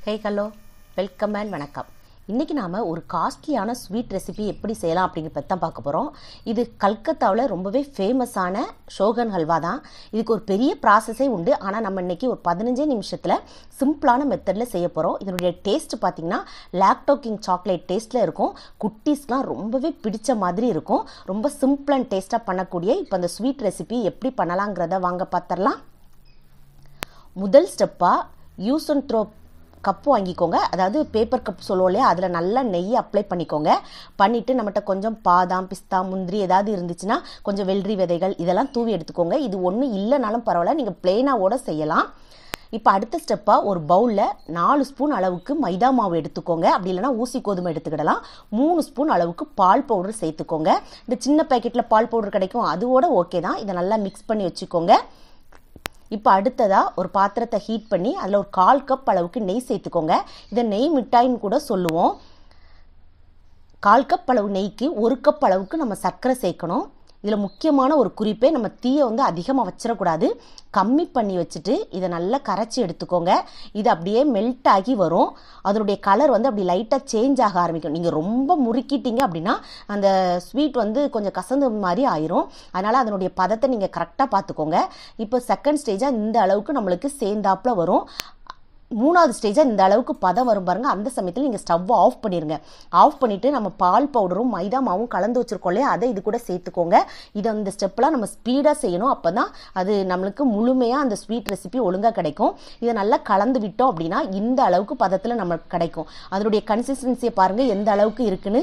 hey hello welcome and வணக்கம் இன்றைக்கி நாம் ஒரு காஸ்ட்லியான ஸ்வீட் ரெசிபி எப்படி செய்யலாம் அப்படிங்கிறத பற்றி தான் பார்க்க போகிறோம் இது கல்கத்தாவில் ரொம்பவே ஃபேமஸான ஷோகன் ஹல்வா தான் இதுக்கு ஒரு பெரிய ப்ராசஸே உண்டு ஆனால் நம்ம இன்றைக்கி ஒரு பதினஞ்சே நிமிஷத்தில் சிம்பிளான மெத்தடில் செய்ய போகிறோம் இதனுடைய டேஸ்ட் பார்த்திங்கன்னா லாக்டோ கிங் சாக்லேட் டேஸ்ட்டில் இருக்கும் குட்டீஸ்லாம் ரொம்பவே பிடிச்ச மாதிரி இருக்கும் ரொம்ப சிம்பிள் அண்ட் டேஸ்ட்டாக பண்ணக்கூடிய இப்போ அந்த ஸ்வீட் ரெசிபி எப்படி பண்ணலாங்கிறத வாங்க பார்த்துடலாம் முதல் ஸ்டெப்பாக யூஸ் அண்ட் த்ரோ கப்பு வாங்கிக்கோங்க அதாவது பேப்பர் கப் சொல்லுவோம் இல்லையா அதில் நல்லா நெய் அப்ளை பண்ணிக்கோங்க பண்ணிவிட்டு நம்மகிட்ட கொஞ்சம் பாதாம் பிஸ்தா முந்திரி ஏதாவது இருந்துச்சுன்னா கொஞ்சம் வெள்ளரி விதைகள் இதெல்லாம் தூவி எடுத்துக்கோங்க இது ஒன்றும் இல்லைனாலும் பரவாயில்ல நீங்கள் பிளெயினாவோட செய்யலாம் இப்போ அடுத்த ஸ்டெப்பாக ஒரு பவுலில் நாலு ஸ்பூன் அளவுக்கு மைதா மாவு எடுத்துக்கோங்க அப்படி இல்லைனா ஊசி கோதுமை எடுத்துக்கிடலாம் மூணு ஸ்பூன் அளவுக்கு பால் பவுடர் சேர்த்துக்கோங்க இந்த சின்ன பேக்கெட்டில் பால் பவுடர் கிடைக்கும் அதுவோட ஓகே தான் இதை நல்லா மிக்ஸ் பண்ணி வச்சுக்கோங்க இப்போ அடுத்ததாக ஒரு பாத்திரத்தை ஹீட் பண்ணி அதில் ஒரு கால் கப் அளவுக்கு நெய் சேர்த்துக்கோங்க இதை நெய் மிட்டாயின்னு கூட சொல்லுவோம் கால் கப் அளவு நெய்க்கு ஒரு கப் அளவுக்கு நம்ம சர்க்கரை சேர்க்கணும் இதில் முக்கியமான ஒரு குறிப்பே நம்ம தீயை வந்து அதிகமாக வச்சிடக்கூடாது கம்மி பண்ணி வச்சுட்டு இதை நல்லா கரைச்சி எடுத்துக்கோங்க இது அப்படியே மெல்ட் ஆகி வரும் அதனுடைய கலர் வந்து அப்படி லைட்டாக சேஞ்ச் ஆக ஆரம்பிக்கும் நீங்கள் ரொம்ப முறுக்கிட்டீங்க அப்படின்னா அந்த ஸ்வீட் வந்து கொஞ்சம் கசந்த மாதிரி ஆயிரும் அதனால் அதனுடைய பதத்தை நீங்கள் கரெக்டாக பார்த்துக்கோங்க இப்போ செகண்ட் ஸ்டேஜாக இந்த அளவுக்கு நம்மளுக்கு சேர்ந்தாப்புல வரும் மூணாவது ஸ்டேஜாக இந்த அளவுக்கு பதம் வரும் பாருங்க அந்த சமயத்தில் நீங்கள் ஸ்டவ்வை ஆஃப் பண்ணிடுங்க ஆஃப் பண்ணிவிட்டு நம்ம பால் பவுடரும் மைதா மாவும் கலந்து வச்சுருக்கோம் இல்லையா அதை இது கூட சேர்த்துக்கோங்க இதை அந்த ஸ்டெப்லாம் நம்ம ஸ்பீடாக செய்யணும் அப்போ தான் அது நம்மளுக்கு முழுமையாக அந்த ஸ்வீட் ரெசிபி ஒழுங்காக கிடைக்கும் இதை நல்லா கலந்து விட்டோம் அப்படின்னா இந்த அளவுக்கு பதத்தில் நம்மளுக்கு கிடைக்கும் அதனுடைய கன்சிஸ்டன்சியை பாருங்கள் எந்த அளவுக்கு இருக்குன்னு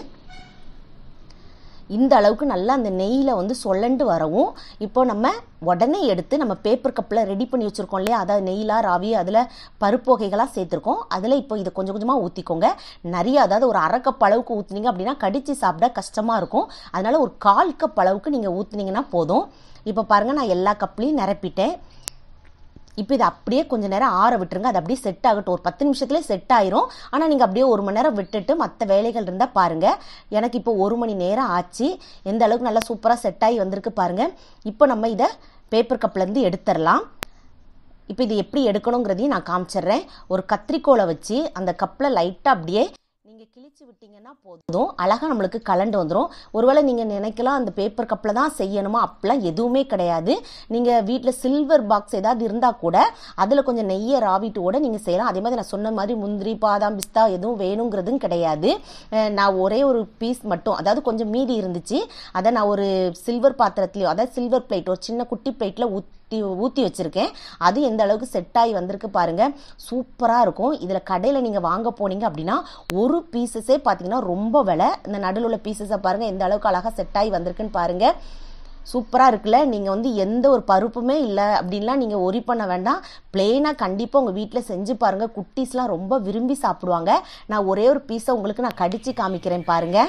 இந்த அளவுக்கு நல்லா அந்த நெய்யில் வந்து சொல்லண்டு வரவும் இப்போ நம்ம உடனே எடுத்து நம்ம பேப்பர் கப்பில் ரெடி பண்ணி வச்சுருக்கோம் இல்லையா அதாவது நெய்லாம் ராவி அதில் பருப்பு வகைகளாக சேர்த்துருக்கோம் அதில் இப்போ இதை கொஞ்சம் கொஞ்சமாக ஊற்றிக்கோங்க நிறைய அதாவது ஒரு அரை கப் அளவுக்கு ஊற்றுனீங்க அப்படின்னா கடித்து சாப்பிட கஷ்டமாக இருக்கும் அதனால் ஒரு கால் கப் அளவுக்கு நீங்கள் ஊற்றுனீங்கன்னா போதும் இப்போ பாருங்கள் நான் எல்லா கப்லேயும் நிரப்பிட்டேன் இப்போ இதை அப்படியே கொஞ்சம் நேரம் ஆற விட்டுருங்க அது அப்படியே செட் ஆகட்டும் ஒரு பத்து நிமிஷத்துலேயே செட் ஆயிரும் ஆனால் நீங்கள் அப்படியே ஒரு மணி நேரம் விட்டுட்டு மற்ற வேலைகள் இருந்தால் பாருங்கள் எனக்கு இப்போ ஒரு மணி நேரம் ஆச்சு எந்த அளவுக்கு நல்லா சூப்பராக செட் ஆகி வந்திருக்கு பாருங்கள் இப்போ நம்ம இதை பேப்பர் கப்லேருந்து எடுத்துடலாம் இப்போ இது எப்படி எடுக்கணுங்கிறதையும் நான் காமிச்சிடுறேன் ஒரு கத்திரிக்கோலை வச்சு அந்த கப்பில் லைட்டாக அப்படியே நீங்கள் கிழிச்சு விட்டீங்கன்னா போதும் அழகாக நம்மளுக்கு கலண்டு வந்துடும் ஒருவேளை நீங்கள் நினைக்கலாம் அந்த பேப்பர் கப்பில் தான் செய்யணுமா அப்படிலாம் எதுவுமே கிடையாது நீங்கள் வீட்டில் சில்வர் பாக்ஸ் ஏதாவது இருந்தால் கூட அதில் கொஞ்சம் நெய்யை ராவிட்டோட நீங்கள் செய்யலாம் அதே மாதிரி நான் சொன்ன மாதிரி முந்திரி பாதாம் பிஸ்தா எதுவும் வேணுங்கிறதும் கிடையாது நான் ஒரே ஒரு பீஸ் மட்டும் அதாவது கொஞ்சம் மீதி இருந்துச்சு அதை நான் ஒரு சில்வர் பாத்திரத்துலையும் அதாவது சில்வர் பிளேட் ஒரு சின்ன குட்டி பிளேட்டில் ஊற்றி ஊற்றி ஊற்றி வச்சுருக்கேன் அது எந்த அளவுக்கு செட் ஆகி வந்திருக்கு பாருங்கள் சூப்பராக இருக்கும் இதில் கடையில் நீங்கள் வாங்க போனீங்க அப்படின்னா ஒரு பீசஸே பார்த்தீங்கன்னா ரொம்ப விலை இந்த நடுவில் உள்ள பீசஸை பாருங்கள் எந்த அளவுக்கு அழகாக செட் ஆகி வந்திருக்குன்னு பாருங்கள் சூப்பராக இருக்குல்ல நீங்கள் வந்து எந்த ஒரு பருப்புமே இல்லை அப்படின்லாம் நீங்கள் ஒரி பண்ண வேண்டாம் பிளெயினாக கண்டிப்பாக உங்கள் வீட்டில் செஞ்சு பாருங்கள் குட்டீஸ்லாம் ரொம்ப விரும்பி சாப்பிடுவாங்க நான் ஒரே ஒரு பீஸை உங்களுக்கு நான் கடித்து காமிக்கிறேன் பாருங்கள்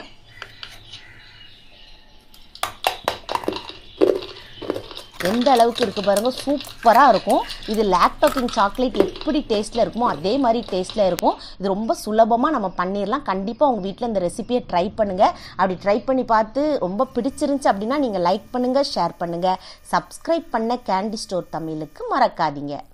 எந்த அளவுக்கு இருக்குது பாருங்கள் சூப்பராக இருக்கும் இது லேக்டோக்கிங் சாக்லேட் எப்படி டேஸ்ட்டில் இருக்குமோ அதே மாதிரி டேஸ்ட்டில் இருக்கும் இது ரொம்ப சுலபமாக நம்ம பண்ணிடலாம் கண்டிப்பாக உங்கள் வீட்டில் இந்த ரெசிபியை ட்ரை பண்ணுங்கள் அப்படி ட்ரை பண்ணி பார்த்து ரொம்ப பிடிச்சிருந்துச்சு அப்படின்னா நீங்கள் லைக் பண்ணுங்கள் ஷேர் பண்ணுங்கள் சப்ஸ்கிரைப் பண்ண கேண்டி ஸ்டோர் தமிழுக்கு மறக்காதீங்க